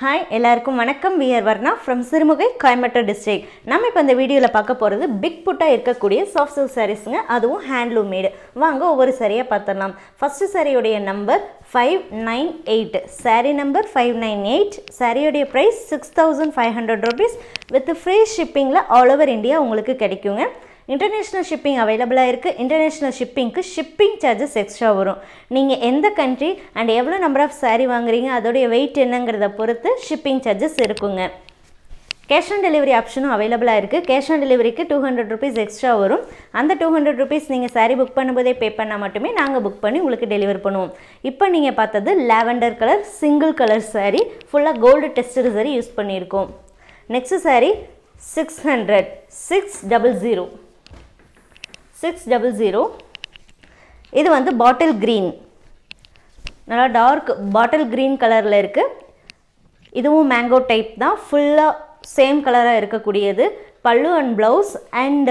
hi எல்லாருக்கும் வணக்கம் we are Varna from Sirumugai Coimbatore district நம்ம இப்போ இந்த வீடியோவில் பார்க்க போகிறது பிக் புட்டாக இருக்கக்கூடிய சாஃப்ட் சில்க் சாரீஸுங்க அதுவும் ஹேண்ட்லூம் மேடு வாங்க ஒவ்வொரு சாரியாக பார்த்துடலாம் ஃபஸ்ட்டு சாரியுடைய number five nine eight sari number five nine eight சாரியுடைய price six thousand five hundred rupees with free ஷிப்பிங்கில் ஆல் ஓவர் இந்தியா உங்களுக்கு கிடைக்குங்க இன்டர்நேஷ்னல் ஷிப்பிங் அவைலபிளாக இருக்குது இன்டர்நேஷ்னல் ஷிப்பிங்க்கு ஷிப்பிங் சார்ஜஸ் எக்ஸ்ட்ரா வரும் நீங்கள் எந்த கண்ட்ரி அண்ட் எவ்வளோ நம்பர் ஆஃப் சாரீ வாங்குறீங்க அதோடைய வெயிட் என்னங்கிறத பொறுத்து ஷிப்பிங் சார்ஜஸ் இருக்குங்க கேஷ் ஆன் டெலிவரி ஆப்ஷனும் அவைலபிளாக இருக்குது கேஷ் ஆன் டெலிவரிக்கு டூ ஹண்ட்ரட் ருபீஸ் எக்ஸ்ட்ரா வரும் அந்த டூ ஹண்ட்ரட் ருபீஸ் நீங்கள் சாரீ புக் பண்ணும்போதே பே பண்ணால் மட்டுமே நாங்கள் புக் பண்ணி உங்களுக்கு டெலிவர் பண்ணுவோம் இப்போ நீங்கள் பார்த்தது lavender colour single colour sari ஃபுல்லாக கோல்டு டெஸ்டட் சாரீ யூஸ் பண்ணியிருக்கோம் next sari six hundred six double zero six double zero இது வந்து பாட்டில் க்ரீன் நல்லா டார்க் பாட்டில் க்ரீன் கலரில் இருக்குது இதுவும் மேங்கோ டைப் தான் ஃபுல்லாக சேம் கலராக இருக்கக்கூடியது pallu and blouse and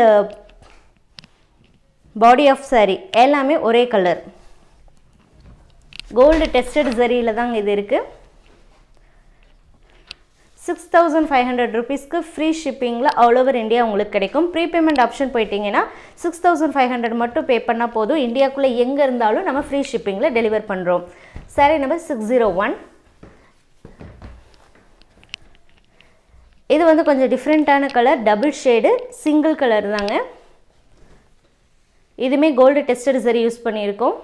body of sari எல்லாமே ஒரே கலர் கோல்டு டெஸ்டட் சரியில் தாங்க இது இருக்குது சிக்ஸ் தௌசண்ட் ஃபைவ் ஹண்ட்ரட் ருபீஸ்க்கு ஃப்ரீ ஷிப்பிங்கில் ஆல் ஓவர் இந்தியா உங்களுக்கு கிடைக்கும் ப்ரீ பேமெண்ட் ஆப்ஷன் போயிட்டீங்கன்னா சிக்ஸ் தௌசண்ட் ஃபைவ் ஹண்ட்ரட் மட்டும் பே பண்ணால் போதும் இந்தியாவுக்குள்ளே எங்கே இருந்தாலும் நம்ம ஃப்ரீ ஷிப்பிங்கில் டெலிவர் பண்ணுறோம் sari number six zero one இது வந்து கொஞ்சம் டிஃப்ரெண்ட்டான colour double shade single colour தாங்க இதுவுமே கோல்டு டெஸ்டட் சரி யூஸ் பண்ணியிருக்கோம்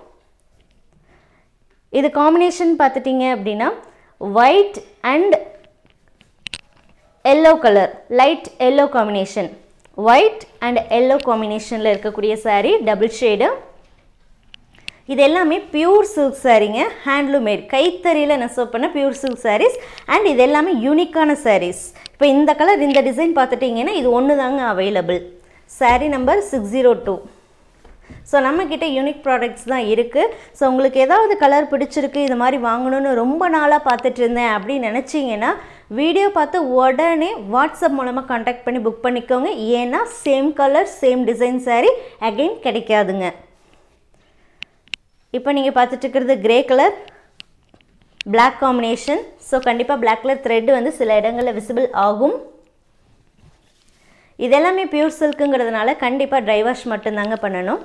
இது காம்பினேஷன் பார்த்துட்டிங்க அப்படின்னா white and yellow colour light yellow combination white and yellow காம்பினேஷனில் இருக்கக்கூடிய சாரீ டபுள் ஷேடு இது எல்லாமே பியூர் சில்க் சாரீங்க ஹேண்ட்லூம் மேட் கைத்தறியில் நெசவு பண்ண பியூர் சில்க் சாரீஸ் அண்ட் இது எல்லாமே யூனிக்கான சாரீஸ் இப்போ இந்த கலர் இந்த டிசைன் பார்த்துட்டிங்கன்னா இது ஒன்று தாங்க available sari number six zero two so நம்மக்கிட்ட யூனிக் ப்ராடக்ட்ஸ் தான் இருக்குது ஸோ உங்களுக்கு ஏதாவது கலர் பிடிச்சிருக்கு இது மாதிரி வாங்கணும்னு ரொம்ப நாளாக பார்த்துட்டு இருந்தேன் அப்படின்னு நினச்சிங்கன்னா வீடியோ பார்த்து உடனே வாட்ஸ்அப் மூலமாக காண்டாக்ட் பண்ணி புக் பண்ணிக்கோங்க ஏன்னா same colour same design sari again கிடைக்காதுங்க இப்போ நீங்கள் பார்த்துட்டு இருக்கிறது grey colour black combination so கண்டிப்பாக பிளாக் கலர் த்ரெட் வந்து சில இடங்களில் விசிபிள் ஆகும் இதெல்லாமே பியூர் சில்க்குங்கிறதுனால கண்டிப்பாக ட்ரை வாஷ் மட்டும்தாங்க பண்ணணும்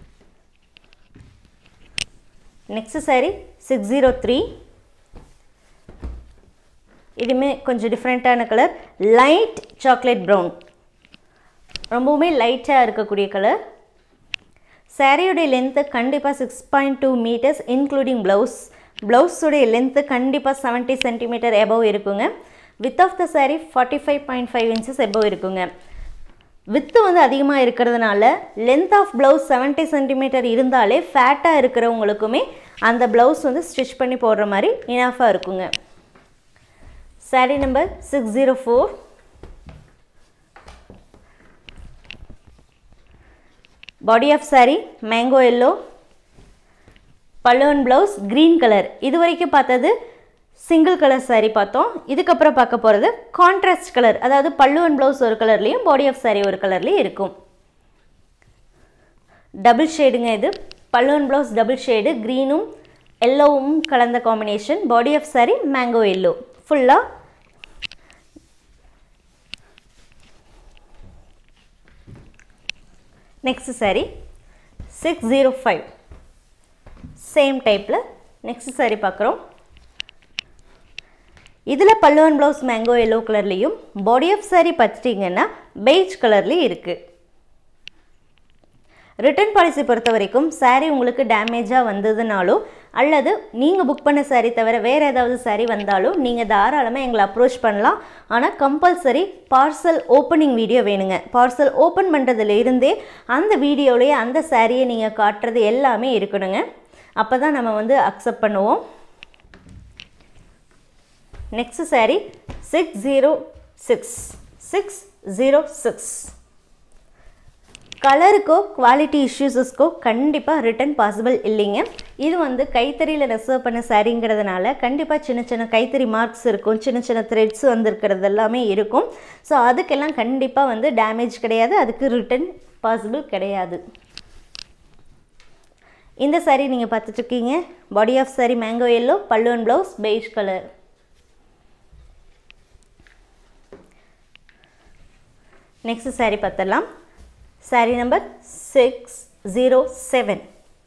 next sari six zero three இதுவுமே கொஞ்சம் டிஃப்ரெண்ட்டான கலர் லைட் சாக்லேட் ப்ரௌன் ரொம்பவுமே லைட்டாக இருக்கக்கூடிய கலர் சாரியோடைய லென்த்து கண்டிப்பாக six point two metres including blouse ப்ளவுஸுடைய லென்த்து கண்டிப்பாக செவன்ட்டி சென்டிமீட்டர் எபவ் இருக்குங்க width of the sari forty five point five inches above இருக்குங்க வித்து வந்து அதிகமாக இருக்கிறதுனால length of blouse seventy centimetre இருந்தாலே ஃபேட்டாக இருக்கிறவங்களுக்குமே அந்த ப்ளவுஸ் வந்து ஸ்டிச் பண்ணி போடுற மாதிரி இனாஃபாக இருக்குங்க sari number six zero four body of sari mango yellow பல்லுவன் ப்ளவுஸ் க்ரீன் கலர் இது வரைக்கும் பார்த்தது சிங்கிள் கலர் சாரீ பார்த்தோம் இதுக்கப்புறம் பார்க்க போகிறது கான்ட்ராஸ்ட் கலர் அதாவது பல்லுவன் ப்ளவுஸ் ஒரு கலர்லேயும் பாடி ஆஃப் சாரீ ஒரு கலர்லேயும் இருக்கும் டபுள் ஷேடுங்க இது பல்லுவன் ப்ளவுஸ் டபுள் ஷேடு க்ரீனும் எல்லோவும் கலந்த combination body of sari mango yellow ஃபுல்லாக next sari six zero five same டைப்பில் நெக்ஸ்ட் சாரீ பார்க்குறோம் இதில் பல்லுவன் ப்ளவுஸ் மேங்கோ எல்லோ கலர்லேயும் பாடி ஆஃப் சாரீ பார்த்துட்டிங்கன்னா பெய்ஜ் கலர்லேயும் இருக்குது ரிட்டர்ன் பாலிசி பொறுத்த வரைக்கும் சாரீ உங்களுக்கு டேமேஜாக வந்ததுனாலோ அல்லது நீங்கள் புக் பண்ண சாரீ தவிர வேறு ஏதாவது சாரீ வந்தாலும் நீங்கள் தாராளமாக எங்களை அப்ரோச் பண்ணலாம் ஆனால் கம்பல்சரி பார்சல் ஓப்பனிங் வீடியோ வேணுங்க பார்சல் ஓப்பன் பண்ணுறதுல இருந்தே அந்த வீடியோலேயே அந்த சாரியை நீங்கள் காட்டுறது எல்லாமே இருக்கணுங்க அப்போ தான் நம்ம வந்து அக்செப்ட் பண்ணுவோம் next sari six zero six six zero six கலருக்கோ குவாலிட்டி இஷ்யூஸஸ்க்கோ கண்டிப்பாக ரிட்டன் பாசிபிள் இல்லைங்க இது வந்து கைத்தறியில் ரெசர்வ் பண்ண சாரிங்கிறதுனால கண்டிப்பாக சின்ன சின்ன கைத்தறி மார்க்ஸ் இருக்கும் சின்ன சின்ன த்ரெட்ஸ் வந்திருக்கிறது எல்லாமே இருக்கும் ஸோ அதுக்கெல்லாம் கண்டிப்பாக வந்து டேமேஜ் கிடையாது அதுக்கு ரிட்டன் பாசிபிள் கிடையாது இந்த சாரீ நீங்கள் பார்த்துட்ருக்கீங்க body of sari mango yellow pallu and blouse beige colour next saree பார்த்துடலாம் saree number six zero seven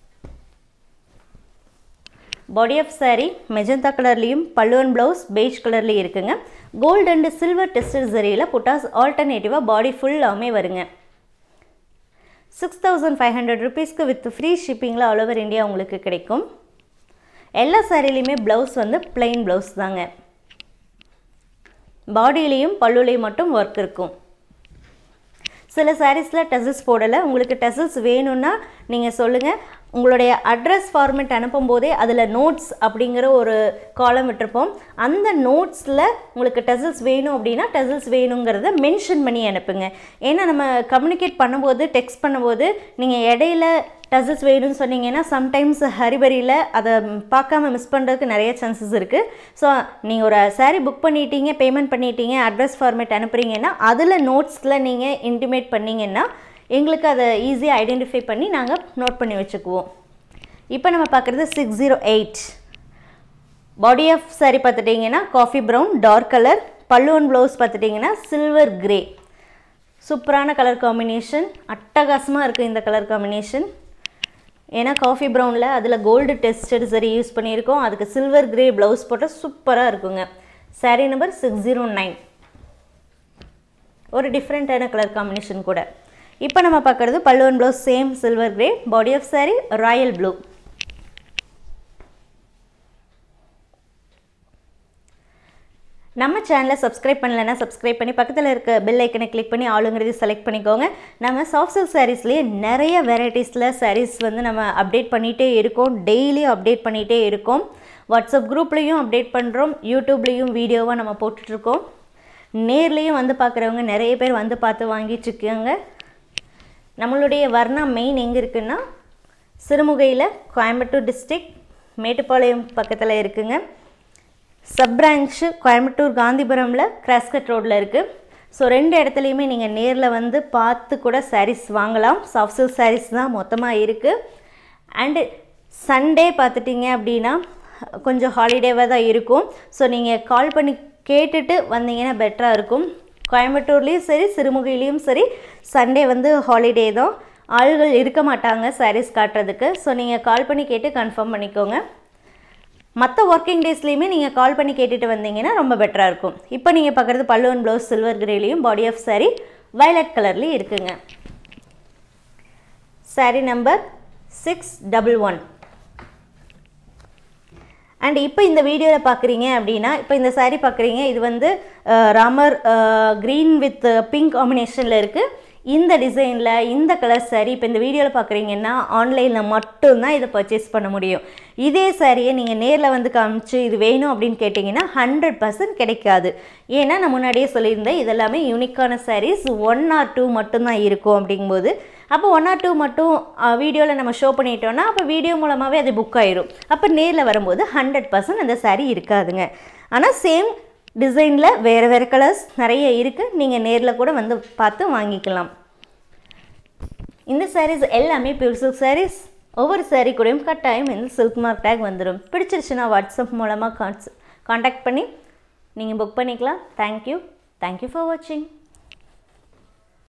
body of saree magenta கலர்லேயும் பல்லுவன் ப்ளவுஸ் பெய்ஜ் கலர்லேயும் இருக்குங்க கோல்டு அண்ட் சில்வர் டெஸ்டட் சரியில் புட்டாஸ் ஆல்டர்னேட்டிவாக பாடி ஃபுல்லாமே வருங்க சிக்ஸ் தௌசண்ட் ஃபைவ் ஹண்ட்ரட் ருபீஸ்க்கு வித் ஃப்ரீ ஷிப்பிங்கில் ஆல் ஓவர் இந்தியா உங்களுக்கு கிடைக்கும் எல்லா சாரிலையுமே ப்ளவுஸ் வந்து பிளெயின் ப்ளவுஸ் தாங்க பாடியிலையும் பல்லுலையும் மட்டும் ஒர்க் இருக்கும் சில சாரீஸில் டெசல்ஸ் போடலை உங்களுக்கு டெசல்ஸ் வேணும்னா நீங்கள் சொல்லுங்கள் உங்களுடைய அட்ரஸ் ஃபார்மெட் அனுப்பும் போதே அதில் நோட்ஸ் அப்படிங்கிற ஒரு காலம் விட்டுருப்போம் அந்த நோட்ஸில் உங்களுக்கு டெசல்ஸ் வேணும் அப்படின்னா டெசல்ஸ் வேணுங்கிறத மென்ஷன் பண்ணி அனுப்புங்க ஏன்னா நம்ம கம்யூனிகேட் பண்ணும்போது டெக்ஸ்ட் பண்ணும்போது நீங்கள் இடையில டசல்ஸ் வேணும்னு சொன்னீங்கன்னா சம்டைம்ஸ் ஹரிபரியில் அதை பார்க்காம மிஸ் பண்ணுறதுக்கு நிறைய சான்சஸ் இருக்குது ஸோ நீங்கள் ஒரு saree புக் பண்ணிட்டீங்க பேமெண்ட் பண்ணிட்டீங்க அட்ரஸ் ஃபார்மேட் அனுப்புகிறீங்கன்னா அதில் நோட்ஸில் நீங்கள் இன்டிமேட் பண்ணீங்கன்னா எங்களுக்கு அதை ஈஸியாக ஐடென்டிஃபை பண்ணி நாங்கள் நோட் பண்ணி வச்சுக்குவோம் இப்போ நம்ம பார்க்குறது six zero eight body of saree பார்த்துட்டிங்கன்னா காஃபி ப்ரௌன் டார்க் கலர் பல்லுவன் ப்ளவுஸ் பார்த்துட்டிங்கன்னா சில்வர் கிரே சூப்பரான கலர் காம்பினேஷன் அட்டகாசமாக இருக்குது இந்த கலர் காம்பினேஷன் ஏன்னா காஃபி ப்ரௌனில் அதில் கோல்டு டெஸ்டட் சரி யூஸ் பண்ணியிருக்கோம் அதுக்கு சில்வர் கிரே ப்ளவுஸ் போட்டால் சூப்பராக இருக்குங்க saree number six zero nine ஒரு டிஃப்ரெண்ட்டான கலர் காம்பினேஷன் கூட இப்போ நம்ம பார்க்குறது பல்லுவன் blouse same silver grey body of saree royal blue நம்ம சேனலை சப்ஸ்கிரைப் பண்ணலைன்னா சப்ஸ்கிரைப் பண்ணி பக்கத்தில் இருக்க பெல் ஐக்கனை கிளிக் பண்ணி ஆளுங்கிறது செலக்ட் பண்ணிக்கோங்க நம்ம சாஃப்ட் சில்க் சாரீஸ்லேயே நிறைய வெரைட்டிஸில் சாரீஸ் வந்து நம்ம அப்டேட் பண்ணிகிட்டே இருக்கோம் டெய்லியும் அப்டேட் பண்ணிகிட்டே இருக்கோம் வாட்ஸ்அப் குரூப்லேயும் அப்டேட் பண்ணுறோம் யூடியூப்லேயும் வீடியோவாக நம்ம போட்டுட்ருக்கோம் நேர்லேயும் வந்து பார்க்குறவங்க நிறைய பேர் வந்து பார்த்து வாங்கிட்டுருக்காங்க நம்மளுடைய வர்ணா மெயின் எங்கே இருக்குன்னா சிறுமுகையில் கோயம்புத்தூர் டிஸ்ட்ரிக்ட் மேட்டுப்பாளையம் பக்கத்தில் இருக்குங்க சப் பிரான்ச்சு கோயம்புத்தூர் காந்திபுரமில் கிராஸ்கட் ரோட்டில் இருக்குது ஸோ ரெண்டு இடத்துலையுமே நீங்கள் நேரில் வந்து பார்த்து கூட sarees வாங்கலாம் சாஃப்ட் சில்க் sarees தான் மொத்தமாக இருக்குது அண்டு சண்டே பார்த்துட்டிங்க அப்படின்னா கொஞ்சம் ஹாலிடேவாக தான் இருக்கும் ஸோ நீங்கள் கால் பண்ணி கேட்டுட்டு வந்தீங்கன்னா பெட்டராக இருக்கும் கோயம்புத்தூர்லேயும் சரி சிறுமுகையிலையும் சரி சண்டே வந்து ஹாலிடே தான் ஆள்கள் இருக்க மாட்டாங்க sarees காட்டுறதுக்கு ஸோ நீங்கள் கால் பண்ணி கேட்டு கன்ஃபார்ம் பண்ணிக்கோங்க மற்ற ஒர்க்கிங் டேஸ்லேயுமே நீங்கள் கால் பண்ணி கேட்டுட்டு வந்தீங்கன்னா ரொம்ப பெட்டராக இருக்கும் இப்போ நீங்கள் பார்க்குறது பல்லுவன் ப்ளவுஸ் சில்வர் கிரேலையும் பாடி ஆஃப் saree வயலட் கலர்லேயும் இருக்குங்க saree number six double one and இப்போ இந்த வீடியோவில் பார்க்குறீங்க அப்படின்னா இப்போ இந்த saree பார்க்குறீங்க இது வந்து அஹ், ராமர் க்ரீன் வித் பிங்க் காம்பினேஷனில் இருக்குது இந்த டிசைனில் இந்த கலர் saree இப்போ இந்த வீடியோவில் பார்க்குறீங்கன்னா ஆன்லைனில் மட்டும்தான் இதை பர்ச்சேஸ் பண்ண முடியும் இதே சாரியை நீங்கள் நேரில் வந்து காமிச்சு இது வேணும் அப்படின்னு கேட்டிங்கன்னா ஹண்ட்ரட் பர்சன்ட் கிடைக்காது ஏன்னா நான் முன்னாடியே சொல்லியிருந்தேன் இதெல்லாமே யூனிக்கான sarees ஒன் ஆர் டூ மட்டும்தான் இருக்கும் அப்படிங்கும்போது அப்போ ஒன் ஆர் டூ மட்டும் வீடியோவில் நம்ம ஷோ பண்ணிட்டோம்னா அப்போ வீடியோ மூலமாகவே அது புக் ஆயிரும் அப்போ நேரில் வரும்போது ஹண்ட்ரட் பர்சன்ட் அந்த saree இருக்காதுங்க ஆனால் சேம் டிசைனில் வேறு வேறு கலர்ஸ் நிறைய இருக்குது நீங்கள் நேரில் கூட வந்து பார்த்து வாங்கிக்கலாம் இந்த sarees எல்லாமே பியூர் சில்க் sarees ஒவ்வொரு saree கூடயும் கட்டாயம் இந்த சில்க் மார்க் டேக் வந்துடும் பிடிச்சிருச்சுன்னா வாட்ஸ்அப் மூலமாக கான்ஸ் காண்டாக்ட் பண்ணி நீங்கள் புக் பண்ணிக்கலாம் தேங்க்யூ தேங்க்யூ ஃபார் வாட்சிங்